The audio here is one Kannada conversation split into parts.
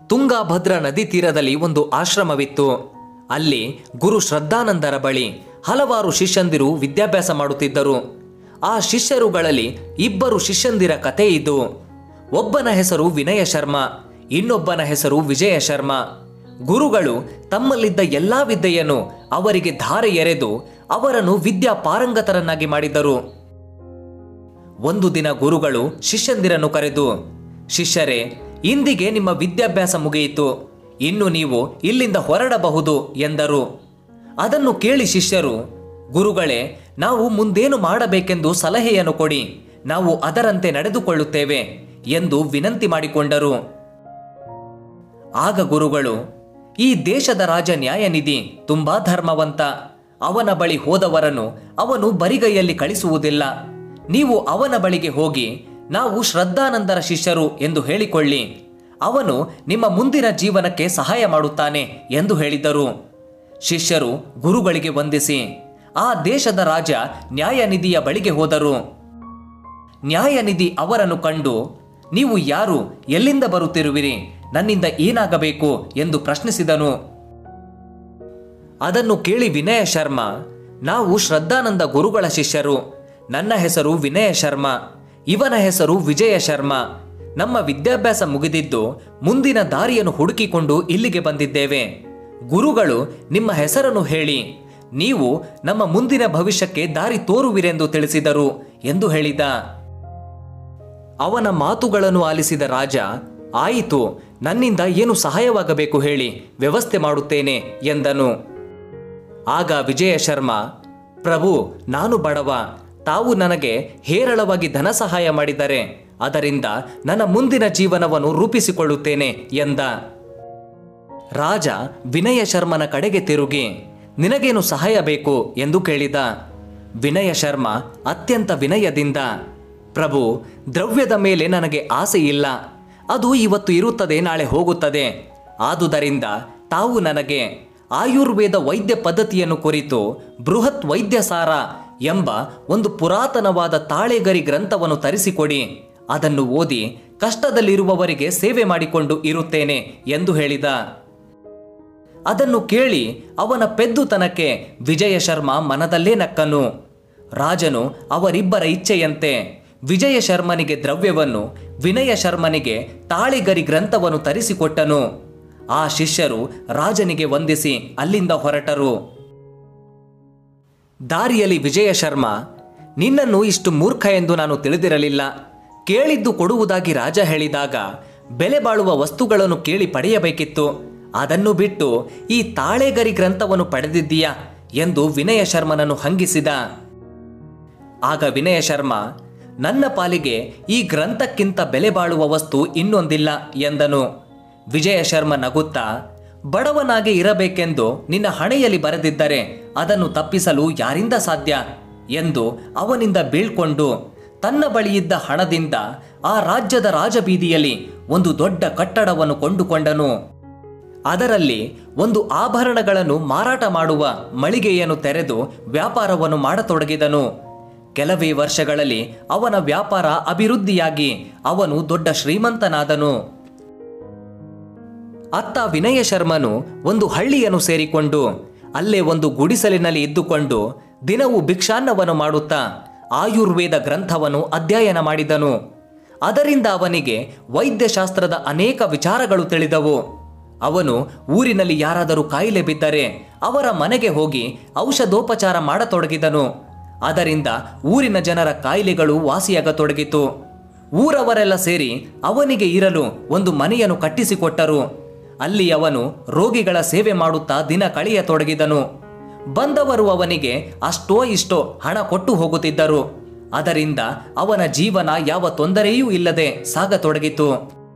ತುಂಗಾಭದ್ರಾ ನದಿ ತೀರದಲ್ಲಿ ಒಂದು ಆಶ್ರಮವಿತ್ತು ಅಲ್ಲಿ ಗುರು ಶ್ರದ್ಧಾನಂದರ ಬಳಿ ಹಲವಾರು ಶಿಷ್ಯಂದಿರು ವಿದ್ಯಾಭ್ಯಾಸ ಮಾಡುತ್ತಿದ್ದರು ಆ ಶಿಷ್ಯರುಗಳಲ್ಲಿ ಇಬ್ಬರು ಶಿಷ್ಯಂದಿರ ಕಥೆ ಇದು ಒಬ್ಬನ ಹೆಸರು ವಿನಯ ಶರ್ಮಾ ಇನ್ನೊಬ್ಬನ ಹೆಸರು ವಿಜಯ ಶರ್ಮಾ ಗುರುಗಳು ತಮ್ಮಲ್ಲಿದ್ದ ಎಲ್ಲಾ ವಿದ್ಯೆಯನ್ನು ಅವರಿಗೆ ಧಾರೆ ಎರೆದು ಅವರನ್ನು ವಿದ್ಯಾ ಪಾರಂಗತರನ್ನಾಗಿ ಮಾಡಿದರು ಒಂದು ದಿನ ಗುರುಗಳು ಶಿಷ್ಯಂದಿರನ್ನು ಕರೆದು ಶಿಷ್ಯರೇ ಇಂದಿಗೆ ನಿಮ್ಮ ವಿದ್ಯಾಭ್ಯಾಸ ಮುಗಿಯಿತು ಇನ್ನು ನೀವು ಇಲ್ಲಿಂದ ಹೊರಡಬಹುದು ಎಂದರು ಅದನ್ನು ಕೇಳಿ ಶಿಷ್ಯರು ಗುರುಗಳೇ ನಾವು ಮುಂದೇನು ಮಾಡಬೇಕೆಂದು ಸಲಹೆಯನ್ನು ಕೊಡಿ ನಾವು ಅದರಂತೆ ನಡೆದುಕೊಳ್ಳುತ್ತೇವೆ ಎಂದು ವಿನಂತಿ ಮಾಡಿಕೊಂಡರು ಆಗ ಗುರುಗಳು ಈ ದೇಶದ ರಾಜ ನ್ಯಾಯನಿಧಿ ತುಂಬಾ ಧರ್ಮವಂತ ಅವನ ಬಳಿ ಹೋದವರನ್ನು ಅವನು ಬರಿಗೈಯಲ್ಲಿ ಕಳಿಸುವುದಿಲ್ಲ ನೀವು ಅವನ ಬಳಿಗೆ ಹೋಗಿ ನಾವು ಶ್ರದ್ಧಾನಂದರ ಶಿಷ್ಯರು ಎಂದು ಹೇಳಿಕೊಳ್ಳಿ ಅವನು ನಿಮ್ಮ ಮುಂದಿನ ಜೀವನಕ್ಕೆ ಸಹಾಯ ಮಾಡುತ್ತಾನೆ ಎಂದು ಹೇಳಿದರು ಶಿಷ್ಯರು ಗುರುಗಳಿಗೆ ವಂದಿಸಿ ಆ ದೇಶದ ರಾಜ ನ್ಯಾಯನಿಧಿಯ ಬಳಿಗೆ ಹೋದರು ನ್ಯಾಯನಿಧಿ ಅವರನ್ನು ಕಂಡು ನೀವು ಯಾರು ಎಲ್ಲಿಂದ ಬರುತ್ತಿರುವಿರಿ ನನ್ನಿಂದ ಏನಾಗಬೇಕು ಎಂದು ಪ್ರಶ್ನಿಸಿದನು ಅದನ್ನು ಕೇಳಿ ವಿನಯ ಶರ್ಮಾ ನಾವು ಶ್ರದ್ಧಾನಂದ ಗುರುಗಳ ಶಿಷ್ಯರು ನನ್ನ ಹೆಸರು ವಿನಯ ಶರ್ಮಾ ಇವನ ಹೆಸರು ವಿಜಯ ಶರ್ಮಾ ನಮ್ಮ ವಿದ್ಯಾಭ್ಯಾಸ ಮುಗಿದಿದ್ದು ಮುಂದಿನ ದಾರಿಯನ್ನು ಹುಡುಕಿಕೊಂಡು ಇಲ್ಲಿಗೆ ಬಂದಿದ್ದೇವೆ ಗುರುಗಳು ನಿಮ್ಮ ಹೆಸರನ್ನು ಹೇಳಿ ನೀವು ನಮ್ಮ ಮುಂದಿನ ಭವಿಷ್ಯಕ್ಕೆ ದಾರಿ ತೋರುವಿರೆಂದು ತಿಳಿಸಿದರು ಎಂದು ಹೇಳಿದ ಅವನ ಮಾತುಗಳನ್ನು ಆಲಿಸಿದ ರಾಜ ಆಯಿತು ನನ್ನಿಂದ ಏನು ಸಹಾಯವಾಗಬೇಕು ಹೇಳಿ ವ್ಯವಸ್ಥೆ ಮಾಡುತ್ತೇನೆ ಎಂದನು ಆಗ ವಿಜಯ ಶರ್ಮಾ ಪ್ರಭು ನಾನು ಬಡವ ತಾವು ನನಗೆ ಹೇರಳವಾಗಿ ಧನ ಸಹಾಯ ಮಾಡಿದರೆ ಅದರಿಂದ ನನ್ನ ಮುಂದಿನ ಜೀವನವನ್ನು ರೂಪಿಸಿಕೊಳ್ಳುತ್ತೇನೆ ಎಂದ ರಾಜ ವಿನಯ ಶರ್ಮನ ಕಡೆಗೆ ತಿರುಗಿ ನಿನಗೇನು ಸಹಾಯ ಬೇಕು ಎಂದು ಕೇಳಿದ ವಿನಯ ಶರ್ಮ ಅತ್ಯಂತ ವಿನಯದಿಂದ ಪ್ರಭು ದ್ರವ್ಯದ ಮೇಲೆ ನನಗೆ ಆಸೆ ಇಲ್ಲ ಅದು ಇವತ್ತು ಇರುತ್ತದೆ ನಾಳೆ ಹೋಗುತ್ತದೆ ಆದುದರಿಂದ ತಾವು ನನಗೆ ಆಯುರ್ವೇದ ವೈದ್ಯ ಪದ್ಧತಿಯನ್ನು ಕುರಿತು ಬೃಹತ್ ವೈದ್ಯಸಾರ ಎಂಬ ಒಂದು ಪುರಾತನವಾದ ತಾಳೆಗರಿ ಗ್ರಂಥವನ್ನು ತರಿಸಿಕೊಡಿ ಅದನ್ನು ಓದಿ ಕಷ್ಟದಲ್ಲಿರುವವರಿಗೆ ಸೇವೆ ಮಾಡಿಕೊಂಡು ಇರುತ್ತೇನೆ ಎಂದು ಹೇಳಿದ ಅದನ್ನು ಕೇಳಿ ಅವನ ಪೆದ್ದುತನಕ್ಕೆ ವಿಜಯ ಶರ್ಮ ಮನದಲ್ಲೇ ನಕ್ಕನು ರಾಜನು ಅವರಿಬ್ಬರ ಇಚ್ಛೆಯಂತೆ ವಿಜಯ ಶರ್ಮನಿಗೆ ದ್ರವ್ಯವನ್ನು ವಿನಯ ಶರ್ಮನಿಗೆ ತಾಳಿಗರಿ ಗ್ರಂಥವನ್ನು ತರಿಸಿಕೊಟ್ಟನು ಆ ಶಿಷ್ಯರು ರಾಜನಿಗೆ ವಂದಿಸಿ ಅಲ್ಲಿಂದ ಹೊರಟರು ದಾರಿಯಲ್ಲಿ ವಿಜಯ ಶರ್ಮ ನಿನ್ನನ್ನು ಇಷ್ಟು ಮೂರ್ಖ ಎಂದು ನಾನು ತಿಳಿದಿರಲಿಲ್ಲ ಕೇಳಿದ್ದು ಕೊಡುವುದಾಗಿ ರಾಜ ಹೇಳಿದಾಗ ಬೆಲೆ ಬಾಳುವ ವಸ್ತುಗಳನ್ನು ಕೇಳಿ ಪಡೆಯಬೇಕಿತ್ತು ಅದನ್ನು ಬಿಟ್ಟು ಈ ತಾಳೆಗರಿ ಗ್ರಂಥವನ್ನು ಪಡೆದಿದ್ದೀಯಾ ಎಂದು ವಿನಯ ಶರ್ಮನನ್ನು ಹಂಗಿಸಿದ ಆಗ ವಿನಯ ಶರ್ಮ ನನ್ನ ಪಾಲಿಗೆ ಈ ಗ್ರಂಥಕ್ಕಿಂತ ಬೆಲೆ ಬಾಳುವ ವಸ್ತು ಇನ್ನೊಂದಿಲ್ಲ ಎಂದನು ವಿಜಯ ಶರ್ಮ ನಗುತ್ತಾ ಬಡವನಾಗಿ ಇರಬೇಕೆಂದು ನಿನ್ನ ಹಣೆಯಲ್ಲಿ ಬರೆದಿದ್ದರೆ ಅದನ್ನು ತಪ್ಪಿಸಲು ಯಾರಿಂದ ಸಾಧ್ಯ ಎಂದು ಅವನಿಂದ ಬೀಳ್ಕೊಂಡು ತನ್ನ ಬಳಿಯಿದ್ದ ಹಣದಿಂದ ಆ ರಾಜ್ಯದ ರಾಜಬೀದಿಯಲ್ಲಿ ಒಂದು ದೊಡ್ಡ ಕಟ್ಟಡವನ್ನು ಕೊಂಡುಕೊಂಡನು ಅದರಲ್ಲಿ ಒಂದು ಆಭರಣಗಳನ್ನು ಮಾರಾಟ ಮಾಡುವ ಮಳಿಗೆಯನ್ನು ತೆರೆದು ವ್ಯಾಪಾರವನ್ನು ಮಾಡತೊಡಗಿದನು ಕೆಲವೇ ವರ್ಷಗಳಲ್ಲಿ ಅವನ ವ್ಯಾಪಾರ ಅಭಿವೃದ್ಧಿಯಾಗಿ ಅವನು ದೊಡ್ಡ ಶ್ರೀಮಂತನಾದನು ಅತ್ತ ವಿನಯ ಶರ್ಮನು ಒಂದು ಹಳ್ಳಿಯನ್ನು ಸೇರಿಕೊಂಡು ಅಲ್ಲೇ ಒಂದು ಗುಡಿಸಲಿನಲ್ಲಿ ಇದ್ದುಕೊಂಡು ದಿನವೂ ಭಿಕ್ಷಾನ್ನವನ್ನು ಮಾಡುತ್ತಾ ಆಯುರ್ವೇದ ಗ್ರಂಥವನ್ನು ಅಧ್ಯಯನ ಮಾಡಿದನು ಅದರಿಂದ ಅವನಿಗೆ ವೈದ್ಯಶಾಸ್ತ್ರದ ಅನೇಕ ವಿಚಾರಗಳು ತಿಳಿದವು ಅವನು ಊರಿನಲ್ಲಿ ಯಾರಾದರೂ ಕಾಯಿಲೆ ಬಿದ್ದರೆ ಅವರ ಮನೆಗೆ ಹೋಗಿ ಔಷಧೋಪಚಾರ ಮಾಡತೊಡಗಿದನು ಅದರಿಂದ ಊರಿನ ಜನರ ಕಾಯಿಲೆಗಳು ವಾಸಿಯಾಗತೊಡಗಿತು ಊರವರೆಲ್ಲ ಸೇರಿ ಅವನಿಗೆ ಇರಲು ಒಂದು ಮನೆಯನ್ನು ಕಟ್ಟಿಸಿಕೊಟ್ಟರು ಅಲ್ಲಿ ಅವನು ರೋಗಿಗಳ ಸೇವೆ ಮಾಡುತ್ತಾ ದಿನ ಕಳೆಯತೊಡಗಿದನು ಬಂದವರು ಅವನಿಗೆ ಅಷ್ಟೋ ಇಷ್ಟೋ ಹಣ ಕೊಟ್ಟು ಹೋಗುತ್ತಿದ್ದರು ಅದರಿಂದ ಅವನ ಜೀವನ ಯಾವ ತೊಂದರೆಯೂ ಇಲ್ಲದೆ ಸಾಗತೊಡಗಿತು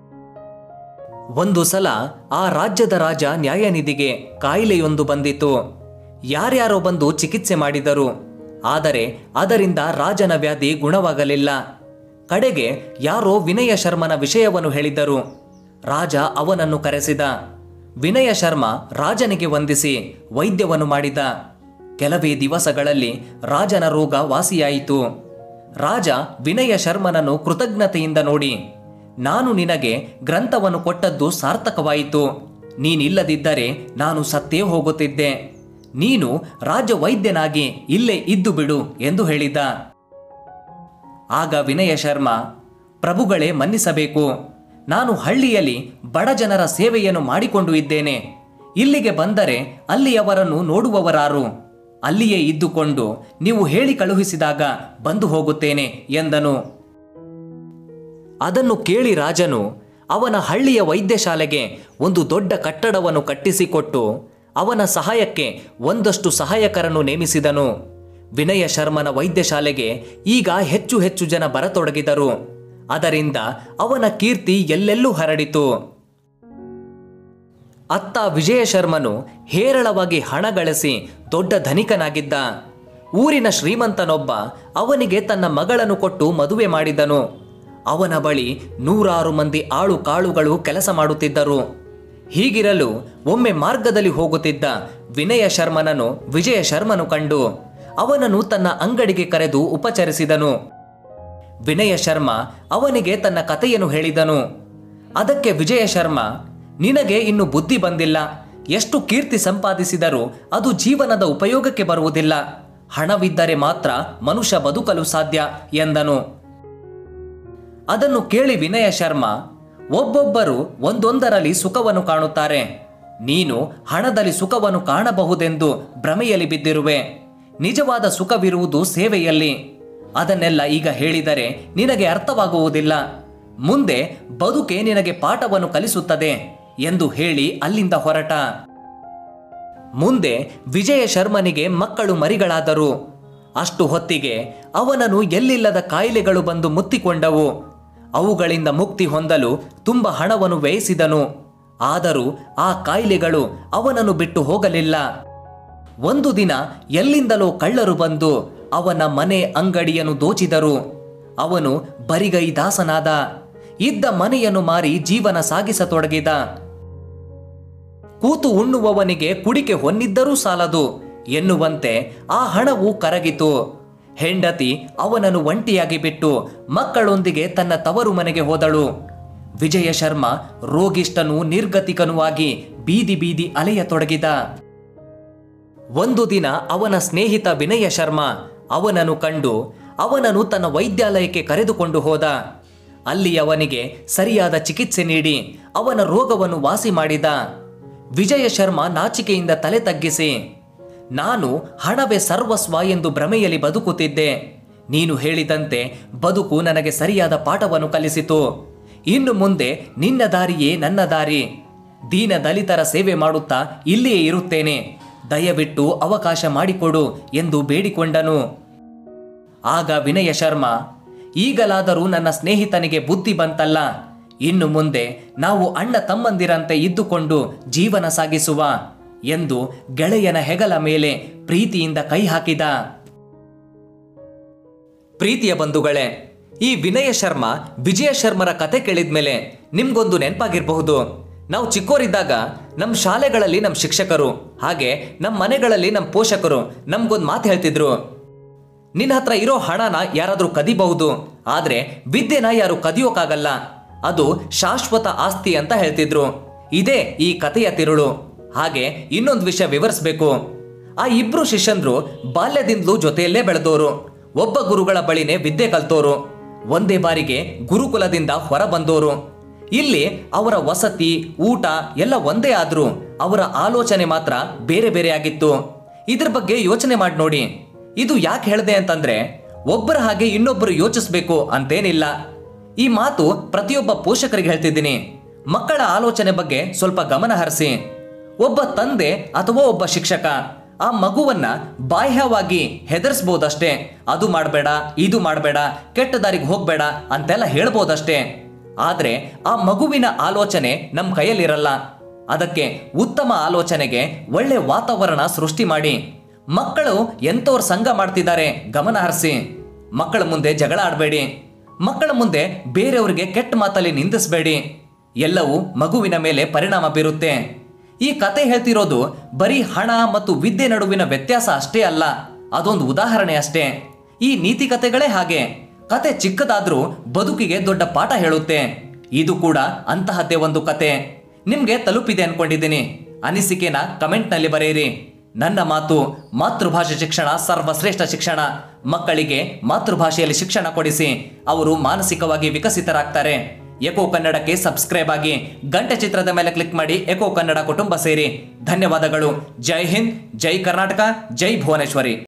ಒಂದು ಸಲ ಆ ರಾಜ್ಯದ ರಾಜ ನ್ಯಾಯನಿಧಿಗೆ ಕಾಯಿಲೆಯೊಂದು ಬಂದಿತು ಯಾರ್ಯಾರೋ ಬಂದು ಚಿಕಿತ್ಸೆ ಮಾಡಿದರು ಆದರೆ ಅದರಿಂದ ರಾಜನ ವ್ಯಾಧಿ ಗುಣವಾಗಲಿಲ್ಲ ಕಡೆಗೆ ಯಾರೋ ವಿನಯ ಶರ್ಮನ ವಿಷಯವನ್ನು ಹೇಳಿದ್ದರು ರಾಜ ಅವನನ್ನು ಕರೆಸಿದ ವಿನಯ ಶರ್ಮ ರಾಜನಿಗೆ ವಂದಿಸಿ ವೈದ್ಯವನ್ನು ಮಾಡಿದ ಕೆಲವೇ ದಿವಸಗಳಲ್ಲಿ ರಾಜನ ರೋಗ ವಾಸಿಯಾಯಿತು ರಾಜ ವಿನಯ ಶರ್ಮನನ್ನು ಕೃತಜ್ಞತೆಯಿಂದ ನೋಡಿ ನಾನು ನಿನಗೆ ಗ್ರಂಥವನ್ನು ಕೊಟ್ಟದ್ದು ಸಾರ್ಥಕವಾಯಿತು ನೀನಿಲ್ಲದಿದ್ದರೆ ನಾನು ಸತ್ತೇ ಹೋಗುತ್ತಿದ್ದೆ ನೀನು ರಾಜ ವೈದ್ಯನಾಗಿ ಇಲ್ಲೇ ಇದ್ದು ಬಿಡು ಎಂದು ಹೇಳಿದ್ದ ಆಗ ವಿನಯ ಶರ್ಮ ಪ್ರಭುಗಳೇ ಮನ್ನಿಸಬೇಕು ನಾನು ಹಳ್ಳಿಯಲ್ಲಿ ಬಡ ಜನರ ಸೇವೆಯನ್ನು ಮಾಡಿಕೊಂಡು ಇದ್ದೇನೆ ಇಲ್ಲಿಗೆ ಬಂದರೆ ಅಲ್ಲಿಯವರನ್ನು ನೋಡುವವರಾರು ಅಲ್ಲಿಯೇ ಇದ್ದುಕೊಂಡು ನೀವು ಹೇಳಿ ಕಳುಹಿಸಿದಾಗ ಬಂದು ಹೋಗುತ್ತೇನೆ ಎಂದನು ಅದನ್ನು ಕೇಳಿ ರಾಜನು ಅವನ ಹಳ್ಳಿಯ ವೈದ್ಯಶಾಲೆಗೆ ಒಂದು ದೊಡ್ಡ ಕಟ್ಟಡವನ್ನು ಕಟ್ಟಿಸಿಕೊಟ್ಟು ಅವನ ಸಹಾಯಕ್ಕೆ ಒಂದಷ್ಟು ಸಹಾಯಕರನ್ನು ನೇಮಿಸಿದನು ವಿನಯ ಶರ್ಮನ ವೈದ್ಯಶಾಲೆಗೆ ಈಗ ಹೆಚ್ಚು ಹೆಚ್ಚು ಜನ ಬರತೊಡಗಿದರು ಅದರಿಂದ ಅವನ ಕೀರ್ತಿ ಎಲ್ಲೆಲ್ಲೂ ಹರಡಿತು ಅತ್ತ ವಿಜಯ ಶರ್ಮನು ಹೇರಳವಾಗಿ ಹಣ ಗಳಿಸಿ ದೊಡ್ಡ ಧನಿಕನಾಗಿದ್ದ ಊರಿನ ಶ್ರೀಮಂತನೊಬ್ಬ ಅವನಿಗೆ ತನ್ನ ಮಗಳನ್ನು ಕೊಟ್ಟು ಮದುವೆ ಮಾಡಿದನು ಅವನ ಬಳಿ ನೂರಾರು ಮಂದಿ ಆಳು ಕಾಳುಗಳು ಕೆಲಸ ಮಾಡುತ್ತಿದ್ದರು ಹೀಗಿರಲು ಒಮ್ಮೆ ಮಾರ್ಗದಲ್ಲಿ ಹೋಗುತ್ತಿದ್ದ ವಿನಯ ಶರ್ಮನನು ವಿಜಯ ಶರ್ಮನು ಕಂಡು ಅವನನ್ನು ತನ್ನ ಅಂಗಡಿಗೆ ಕರೆದು ಉಪಚರಿಸಿದನು ವಿನಯ ಶರ್ಮ ಅವನಿಗೆ ತನ್ನ ಕಥೆಯನ್ನು ಹೇಳಿದನು ಅದಕ್ಕೆ ವಿಜಯ ಶರ್ಮ ನಿನಗೆ ಇನ್ನು ಬುದ್ಧಿ ಬಂದಿಲ್ಲ ಎಷ್ಟು ಕೀರ್ತಿ ಸಂಪಾದಿಸಿದರೂ ಅದು ಜೀವನದ ಉಪಯೋಗಕ್ಕೆ ಬರುವುದಿಲ್ಲ ಹಣವಿದ್ದರೆ ಮಾತ್ರ ಮನುಷ್ಯ ಬದುಕಲು ಸಾಧ್ಯ ಎಂದನು ಅದನ್ನು ಕೇಳಿ ವಿನಯ ಶರ್ಮ ಒಬ್ಬೊಬ್ಬರು ಒಂದೊಂದರಲ್ಲಿ ಸುಖವನ್ನು ಕಾಣುತ್ತಾರೆ ನೀನು ಹಣದಲ್ಲಿ ಸುಖವನ್ನು ಕಾಣಬಹುದೆಂದು ಭ್ರಮೆಯಲ್ಲಿ ಬಿದ್ದಿರುವೆ ನಿಜವಾದ ಸುಖವಿರುವುದು ಸೇವೆಯಲ್ಲಿ ಅದನ್ನೆಲ್ಲ ಈಗ ಹೇಳಿದರೆ ನಿನಗೆ ಅರ್ಥವಾಗುವುದಿಲ್ಲ ಮುಂದೆ ಬದುಕೆ ನಿನಗೆ ಪಾಠವನ್ನು ಕಲಿಸುತ್ತದೆ ಎಂದು ಹೇಳಿ ಅಲ್ಲಿಂದ ಹೊರಟ ಮುಂದೆ ವಿಜಯ ಶರ್ಮನಿಗೆ ಮಕ್ಕಳು ಮರಿಗಳಾದರು ಅಷ್ಟು ಹೊತ್ತಿಗೆ ಅವನನ್ನು ಎಲ್ಲಿಲ್ಲದ ಕಾಯಿಲೆಗಳು ಬಂದು ಮುತ್ತಿಕೊಂಡವು ಅವುಗಳಿಂದ ಮುಕ್ತಿ ಹೊಂದಲು ತುಂಬ ಹಣವನ್ನು ವ್ಯಯಿಸಿದನು ಆದರೂ ಆ ಕಾಯಿಲೆಗಳು ಅವನನ್ನು ಬಿಟ್ಟು ಹೋಗಲಿಲ್ಲ ಒಂದು ದಿನ ಎಲ್ಲಿಂದಲೋ ಕಳ್ಳರು ಬಂದು ಅವನ ಮನೆ ಅಂಗಡಿಯನ್ನು ದೋಚಿದರು ಅವನು ಬರಿಗೈ ದಾಸನಾದ ಇದ್ದ ಮನೆಯನ್ನು ಮಾರಿ ಜೀವನ ಸಾಗಿಸತೊಡಗಿದ ಕೂತು ಉಣ್ಣುವವನಿಗೆ ಕುಡಿಕೆ ಹೊನ್ನಿದ್ದರೂ ಸಾಲದು ಎನ್ನುವಂತೆ ಆ ಹಣವು ಕರಗಿತು ಹೆಂಡತಿ ಅವನನ್ನು ಒಂಟಿಯಾಗಿ ಬಿಟ್ಟು ಮಕ್ಕಳೊಂದಿಗೆ ತನ್ನ ತವರು ಮನೆಗೆ ಹೋದಳು ವಿಜಯ ಶರ್ಮ ರೋಗಿಷ್ಠನೂ ನಿರ್ಗತಿಕನೂ ಆಗಿ ಬೀದಿ ಬೀದಿ ಅಲೆಯತೊಡಗಿದ ಒಂದು ದಿನ ಅವನ ಸ್ನೇಹಿತ ವಿನಯ ಶರ್ಮ ಅವನನ್ನು ಕಂಡು ಅವನನ್ನು ತನ್ನ ವೈದ್ಯಾಲಯಕ್ಕೆ ಕರೆದುಕೊಂಡು ಹೋದ ಅಲ್ಲಿ ಅವನಿಗೆ ಸರಿಯಾದ ಚಿಕಿತ್ಸೆ ನೀಡಿ ಅವನ ರೋಗವನ್ನು ವಾಸಿ ಮಾಡಿದ ವಿಜಯ ಶರ್ಮ ನಾಚಿಕೆಯಿಂದ ತಲೆ ತಗ್ಗಿಸಿ ನಾನು ಹಣವೇ ಸರ್ವಸ್ವ ಎಂದು ಭ್ರಮೆಯಲ್ಲಿ ಬದುಕುತ್ತಿದ್ದೆ ನೀನು ಹೇಳಿದಂತೆ ಬದುಕು ನನಗೆ ಸರಿಯಾದ ಪಾಠವನ್ನು ಕಲಿಸಿತು ಇನ್ನು ಮುಂದೆ ನಿನ್ನ ದಾರಿಯೇ ನನ್ನ ದಾರಿ ದೀನ ದಲಿತರ ಸೇವೆ ಮಾಡುತ್ತಾ ಇಲ್ಲಿಯೇ ಇರುತ್ತೇನೆ ದಯವಿಟ್ಟು ಅವಕಾಶ ಮಾಡಿಕೊಡು ಎಂದು ಬೇಡಿಕೊಂಡನು ಆಗ ವಿನಯ ಶರ್ಮ ಈಗಲಾದರೂ ನನ್ನ ಸ್ನೇಹಿತನಿಗೆ ಬುದ್ಧಿ ಬಂತಲ್ಲ ಇನ್ನು ಮುಂದೆ ನಾವು ಅಣ್ಣ ತಮ್ಮಂದಿರಂತೆ ಇದ್ದುಕೊಂಡು ಜೀವನ ಸಾಗಿಸುವ ಎಂದು ಗೆಳೆಯನ ಹೆಗಲ ಮೇಲೆ ಪ್ರೀತಿಯಿಂದ ಕೈ ಹಾಕಿದ ಪ್ರೀತಿಯ ಬಂಧುಗಳೇ ಈ ವಿನಯ ಶರ್ಮ ವಿಜಯ ಶರ್ಮರ ಕತೆ ಕೇಳಿದ್ಮೇಲೆ ನಿಮ್ಗೊಂದು ನೆನಪಾಗಿರಬಹುದು ನಾವು ಚಿಕ್ಕೋರಿದ್ದಾಗ ನಮ್ಮ ಶಾಲೆಗಳಲ್ಲಿ ನಮ್ಮ ಶಿಕ್ಷಕರು ಹಾಗೆ ನಮ್ಮ ಮನೆಗಳಲ್ಲಿ ನಮ್ಮ ಪೋಷಕರು ನಮ್ಗೊಂದು ಮಾತು ಹೇಳ್ತಿದ್ರು ನಿನ್ನ ಹತ್ರ ಇರೋ ಹಣನ ಯಾರಾದರೂ ಕದಿಬಹುದು ಆದ್ರೆ ವಿದ್ಯೆನ ಯಾರು ಕದಿಯೋಕ್ಕಾಗಲ್ಲ ಅದು ಶಾಶ್ವತ ಆಸ್ತಿ ಅಂತ ಹೇಳ್ತಿದ್ರು ಇದೇ ಈ ಕಥೆಯ ತಿರುಳು ಹಾಗೆ ಇನ್ನೊಂದು ವಿಷಯ ವಿವರಿಸ್ಬೇಕು ಆ ಇಬ್ರು ಶಿಷ್ಯಂದ್ರು ಬಾಲ್ಯದಿಂದಲೂ ಜೊತೆಯಲ್ಲೇ ಬೆಳೆದೋರು ಒಬ್ಬ ಗುರುಗಳ ಬಳಿನೇ ವಿದ್ಯೆ ಕಲ್ತೋರು ಒಂದೇ ಬಾರಿಗೆ ಗುರುಕುಲದಿಂದ ಹೊರ ಬಂದೋರು ಇಲ್ಲಿ ಅವರ ವಸತಿ ಊಟ ಎಲ್ಲ ಒಂದೇ ಆದ್ರೂ ಅವರ ಆಲೋಚನೆ ಮಾತ್ರ ಬೇರೆ ಬೇರೆ ಆಗಿತ್ತು ಇದ್ರ ಬಗ್ಗೆ ಯೋಚನೆ ಮಾಡಿ ನೋಡಿ ಇದು ಯಾಕೆ ಹೇಳ್ದೆ ಅಂತಂದ್ರೆ ಒಬ್ಬರ ಹಾಗೆ ಇನ್ನೊಬ್ಬರು ಯೋಚಿಸ್ಬೇಕು ಅಂತೇನಿಲ್ಲ ಈ ಮಾತು ಪ್ರತಿಯೊಬ್ಬ ಪೋಷಕರಿಗೆ ಹೇಳ್ತಿದ್ದೀನಿ ಮಕ್ಕಳ ಆಲೋಚನೆ ಬಗ್ಗೆ ಸ್ವಲ್ಪ ಗಮನ ಹರಿಸಿ ಒಬ್ಬ ತಂದೆ ಅಥವಾ ಒಬ್ಬ ಶಿಕ್ಷಕ ಆ ಮಗುವನ್ನ ಬಾಹ್ಯವಾಗಿ ಹೆದರ್ಸ್ಬೋದಷ್ಟೇ ಅದು ಮಾಡಬೇಡ ಇದು ಮಾಡಬೇಡ ಕೆಟ್ಟ ದಾರಿಗೆ ಹೋಗ್ಬೇಡ ಅಂತೆಲ್ಲ ಹೇಳ್ಬೋದಷ್ಟೇ ಆದ್ರೆ ಆ ಮಗುವಿನ ಆಲೋಚನೆ ನಮ್ಮ ಕೈಯಲ್ಲಿರಲ್ಲ ಅದಕ್ಕೆ ಉತ್ತಮ ಆಲೋಚನೆಗೆ ಒಳ್ಳೆ ವಾತಾವರಣ ಸೃಷ್ಟಿ ಮಾಡಿ ಮಕ್ಕಳು ಎಂತವ್ರ ಸಂಘ ಮಾಡ್ತಿದ್ದಾರೆ ಗಮನ ಹರಿಸಿ ಮಕ್ಕಳ ಮುಂದೆ ಜಗಳ ಆಡಬೇಡಿ ಮಕ್ಕಳ ಮುಂದೆ ಬೇರೆಯವರಿಗೆ ಕೆಟ್ಟ ಮಾತಲ್ಲಿ ನಿಂದಿಸಬೇಡಿ ಎಲ್ಲವೂ ಮಗುವಿನ ಮೇಲೆ ಪರಿಣಾಮ ಬೀರುತ್ತೆ ಈ ಕತೆ ಹೇಳ್ತಿರೋದು ಬರೀ ಹಣ ಮತ್ತು ವಿದ್ಯೆ ನಡುವಿನ ವ್ಯತ್ಯಾಸ ಅಷ್ಟೇ ಅಲ್ಲ ಅದೊಂದು ಉದಾಹರಣೆ ಅಷ್ಟೇ ಈ ನೀತಿ ಕತೆಗಳೇ ಹಾಗೆ ಕತೆ ಚಿಕ್ಕದಾದ್ರೂ ಬದುಕಿಗೆ ದೊಡ್ಡ ಪಾಠ ಹೇಳುತ್ತೆ ಇದು ಕೂಡ ಅಂತಹದ್ದೇ ಒಂದು ಕತೆ ನಿಮ್ಗೆ ತಲುಪಿದೆ ಅನ್ಕೊಂಡಿದ್ದೀನಿ ಅನಿಸಿಕೆನ ಕಮೆಂಟ್ನಲ್ಲಿ ಬರೆಯಿರಿ ನನ್ನ ಮಾತು ಮಾತೃಭಾಷೆ ಶಿಕ್ಷಣ ಸರ್ವಶ್ರೇಷ್ಠ ಶಿಕ್ಷಣ ಮಕ್ಕಳಿಗೆ ಮಾತೃಭಾಷೆಯಲ್ಲಿ ಶಿಕ್ಷಣ ಕೊಡಿಸಿ ಅವರು ಮಾನಸಿಕವಾಗಿ ವಿಕಸಿತರಾಗ್ತಾರೆ ಎಕೋ ಕನ್ನಡಕ್ಕೆ ಸಬ್ಸ್ಕ್ರೈಬ್ ಆಗಿ ಗಂಟೆ ಚಿತ್ರದ ಮೇಲೆ ಕ್ಲಿಕ್ ಮಾಡಿ ಎಕೋ ಕನ್ನಡ ಕುಟುಂಬ ಸೇರಿ ಧನ್ಯವಾದಗಳು ಜೈ ಹಿಂದ್ ಜೈ ಕರ್ನಾಟಕ ಜೈ ಭುವನೇಶ್ವರಿ